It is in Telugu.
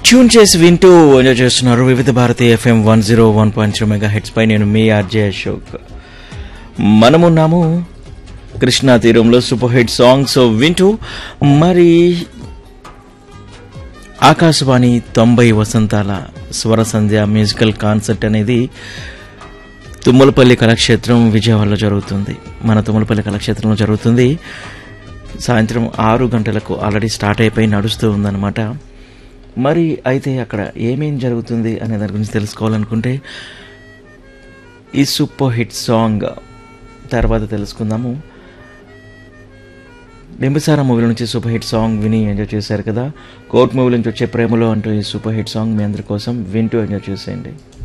ట్యూన్ చేసి వింటూ ఎంజాయ్ చేస్తున్నారు Vividh Bharati FM one zero one point three megahertz పై నేను మీ ఆర్జే అశోక్ మనమున్నాము కృష్ణా తీరంలో సూపర్ హిట్ సాంగ్స్ వింటూ మరి ఆకాశవాణి తొంభై వసంతాల స్వర సంధ్య మ్యూజికల్ కాన్సర్ట్ అనేది తుమ్మలపల్లి కళాక్షేత్రం విజయవాడలో జరుగుతుంది మన తుమ్మలపల్లి కళాక్షేత్రంలో జరుగుతుంది సాయంత్రం ఆరు గంటలకు ఆల్రెడీ స్టార్ట్ అయిపోయి నడుస్తూ ఉందన్నమాట మరి అయితే అక్కడ ఏమేం జరుగుతుంది అనే దాని గురించి తెలుసుకోవాలనుకుంటే ఈ సూపర్ హిట్ సాంగ్ తర్వాత తెలుసుకుందాము బింబసార మూవీలో నుంచి సూపర్ హిట్ సాంగ్ విని ఎంజాయ్ చేశారు కదా కోర్ట్ మూవీ నుంచి వచ్చే ప్రేమలో అంటూ ఈ సూపర్ హిట్ సాంగ్ మీ అందరి కోసం వింటూ ఎంజాయ్ చేసేయండి